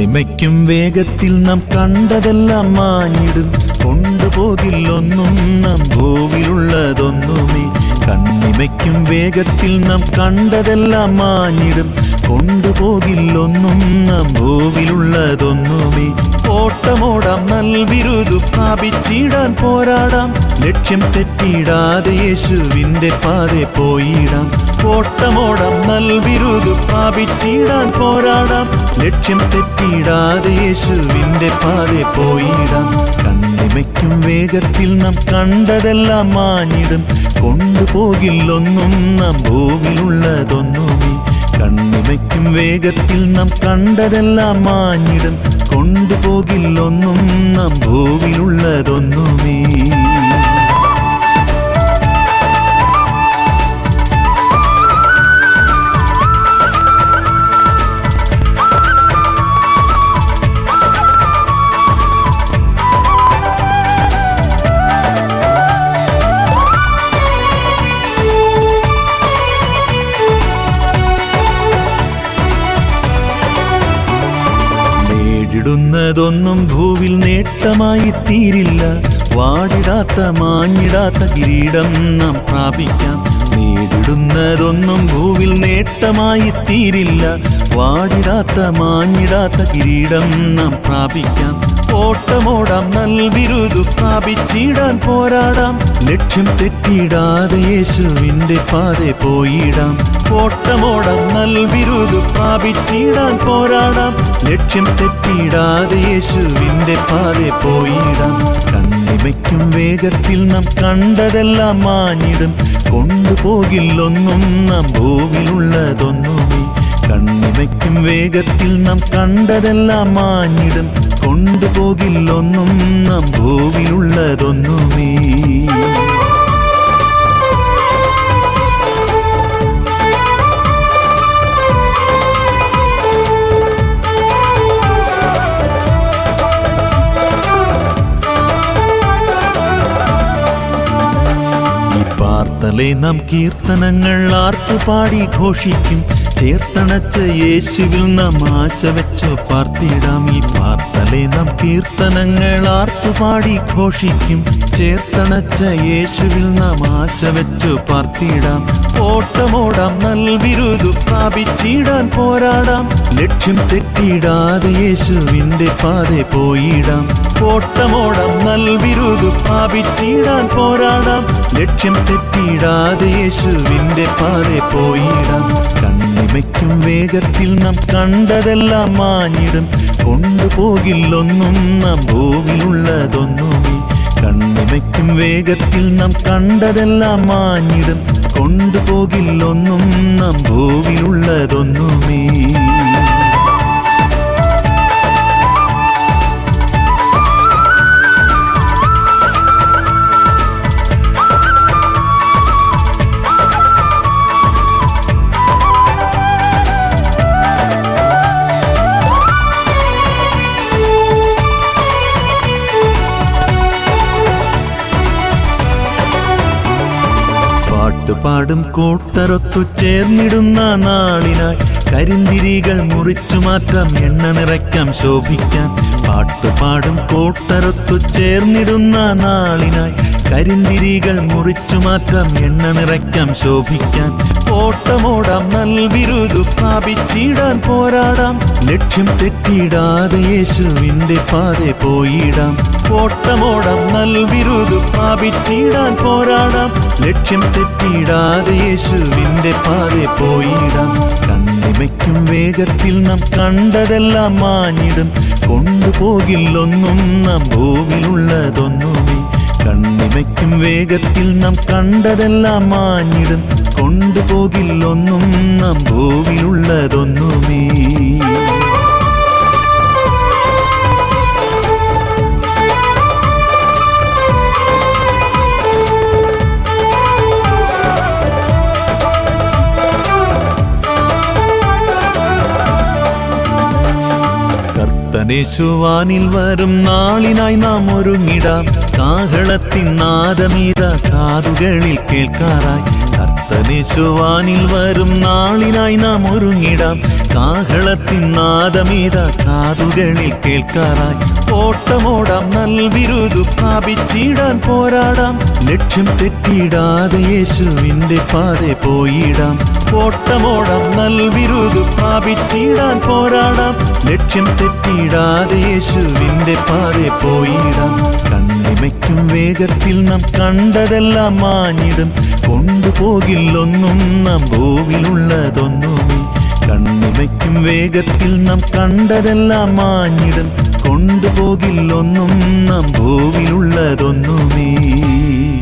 കണ്ണിമയ്ക്കും വേഗത്തിൽ നാം കണ്ടതെല്ലാം മാഞ്ഞിടും കൊണ്ടുപോകില്ലൊന്നും നാം ഭൂവിലുള്ളതൊന്നുമേ കണ്ണിമയ്ക്കും വേഗത്തിൽ നാം കണ്ടതെല്ലാം മാഞ്ഞിടും കൊണ്ടുപോകില്ലൊന്നും നാം ഭൂവിലുള്ളതൊന്നുമേ ഓട്ടമോടാം നൽവിരുതു പ്രാപിച്ചിടാൻ പോരാടാം ലക്ഷ്യം തെറ്റിയിടാതെ യേശുവിൻ്റെ പാതെ പോയിടാം ഓട്ടമോടാം നൽവിരുതു പ്രാപിച്ചിടാൻ പോരാടാം ലക്ഷ്യം തെറ്റിയിടാതെ യേശുവിൻ്റെ പാതെ പോയിടാം കണ്ണിമയ്ക്കും വേഗത്തിൽ നാം കണ്ടതെല്ലാം മാഞ്ഞിടും കൊണ്ടുപോകില്ലൊന്നും നാം ഭൂവിലുള്ളതൊന്നുമേ കണ്ണിമയ്ക്കും വേഗത്തിൽ നാം കണ്ടതെല്ലാം മാഞ്ഞിടും കൊണ്ടുപോകില്ലൊന്നും നാം ഭൂവിലുള്ളതൊന്നുമേ നേടിടുന്നതൊന്നും ഭൂവിൽ നേട്ടമായി തീരില്ല വാടിടാത്ത മാഞ്ഞിടാത്ത കിരീടം നാം പ്രാപിക്കാം നേടിടുന്നതൊന്നും ഭൂവിൽ നേട്ടമായി തീരില്ല വാടിടാത്ത മാഞ്ഞിടാത്ത കിരീടം നാം പ്രാപിക്കാം ഓട്ടമോടാം നൽവിരുതു പ്രാപിച്ചിടാൻ പോരാടാം ലക്ഷ്യം തെറ്റിയിടാതെ യേശുവിൻ്റെ പാതെ പോയിടാം ഓട്ടമോടാം നൽവിരുതു പ്രാപിച്ചിടാൻ പോരാടാം ലക്ഷ്യം തെറ്റിയിടാതെ യേശുവിൻ്റെ പാതെ പോയിടാം കണ്ണിമയ്ക്കും വേഗത്തിൽ നാം കണ്ടതെല്ലാം മാഞ്ഞിടും കൊണ്ടുപോകില്ലൊന്നും നാം ഭൂവിലുള്ളതൊന്നുമേ കണ്ണിമയ്ക്കും വേഗത്തിൽ നാം കണ്ടതെല്ലാം മാഞ്ഞിടും കൊണ്ടുപോകില്ലൊന്നും നാം ഭൂവിലുള്ളതൊന്നുമേ ഈ പാർത്തലെ നാം കീർത്തനങ്ങൾ ആർത്തുപാടി ഘോഷിക്കും ചേർത്തണച്ച യേശുവിൽ നാം ആശ വെച്ചു പാർത്തിടാം ഈ പാർത്തലെ നാം കീർത്തനങ്ങൾ ആർത്തുപാടി ഘോഷിക്കും ചേർത്തണച്ച യേശുവിൽ നാം ആശ വെച്ചു പാർത്തിടാം ഓട്ടമോടാം നൽവിരുതു പ്രാപിച്ചിടാൻ പോരാടാം ലക്ഷ്യം തെറ്റിയിടാതെ യേശുവിൻ്റെ പാതെ പോയിടാം ഓട്ടമോടാം നൽവിരുതു പ്രാപിച്ചിടാൻ പോരാടാം ലക്ഷ്യം തെറ്റിയിടാതെ യേശുവിൻ്റെ പാതെ പോയിടാം കണ്ണിമയ്ക്കും വേഗത്തിൽ നാം കണ്ടതെല്ലാം മാഞ്ഞിടും കൊണ്ടുപോകില്ലൊന്നും നാം ഭൂവിലുള്ളതൊന്നുമേ കണ്ണിമയ്ക്കും വേഗത്തിൽ നാം കണ്ടതെല്ലാം മാഞ്ഞിടും കൊണ്ടുപോകില്ലൊന്നും നാം ഭൂവിലുള്ളതൊന്നുമേ പാട്ടുപാടും കൂട്ടരൊത്തു ചേർന്നിടുന്ന നാളിനായി കരിന്തിരികൾ മുറിച്ചു മാറ്റാം എണ്ണ നിറയ്ക്കാം ശോഭിക്കാം പാട്ടുപാടും കൂട്ടരൊത്തു ചേർന്നിടുന്ന നാളിനായി കരിന്തിരികൾ മുറിച്ചു മാറ്റാം എണ്ണ നിറയ്ക്കാം ശോഭിക്കാം ഓട്ടമോടാം നൽവിരുതു പ്രാപിച്ചിടാൻ പോരാടാം ലക്ഷ്യം തെറ്റിയിടാതെ യേശുവിൻ്റെ പാതെ പോയിടാം ഓട്ടമോടാം നൽവിരുതു പ്രാപിച്ചിടാൻ പോരാടാം ലക്ഷ്യം തെറ്റിയിടാതെ യേശുവിൻ്റെ പാതെ പോയിടാം കണ്ണിമയ്ക്കും വേഗത്തിൽ നാം കണ്ടതെല്ലാം മാഞ്ഞിടും കൊണ്ടുപോകില്ലൊന്നും നാം ഭൂവിലുള്ളതൊന്നുമേ കണ്ണിമയ്ക്കും വേഗത്തിൽ നാം കണ്ടതെല്ലാം മാഞ്ഞിടും കൊണ്ടുപോകില്ലൊന്നും നാം ഭൂവിലുള്ളതൊന്നുമേ കർത്തനേശുവാനിൽ വരും നാളിനായി നാം ഒരുങ്ങിടാം കാഹളത്തിൻ നാദമീത കാതുകളിൽ കേൾക്കാറായി കർത്തനേശുവാനിൽ വരും നാളിനായി നാം ഒരുങ്ങിടാം കാഹളത്തിൻ നാദമീത കാതുകളിൽ കേൾക്കാറായി ഓട്ടമോടാം നൽവിരുതു പ്രാപിച്ചിടാൻ പോരാടാം ലക്ഷ്യം തെറ്റിയിടാതെ യേശുവിന്റെ പാതെ പോയിടാം ഓട്ടമോടാം നൽവിരുതു പ്രാപിച്ചിടാൻ പോരാടാം ലക്ഷ്യം തെറ്റിയിടാതെ യേശുവിന്റെ പാതെ പോയിടാം കണ്ണിമയ്ക്കും വേഗത്തിൽ നാം കണ്ടതെല്ലാം മാഞ്ഞിടും കൊണ്ടുപോകില്ലൊന്നും നാം ഭൂവിലുള്ളതൊന്നുമേ കണ്ണിമയ്ക്കും വേഗത്തിൽ നാം കണ്ടതെല്ലാം മാഞ്ഞിടും കൊണ്ടുപോകില്ലൊന്നും നാം ഭൂവിലുള്ളതൊന്നുമേ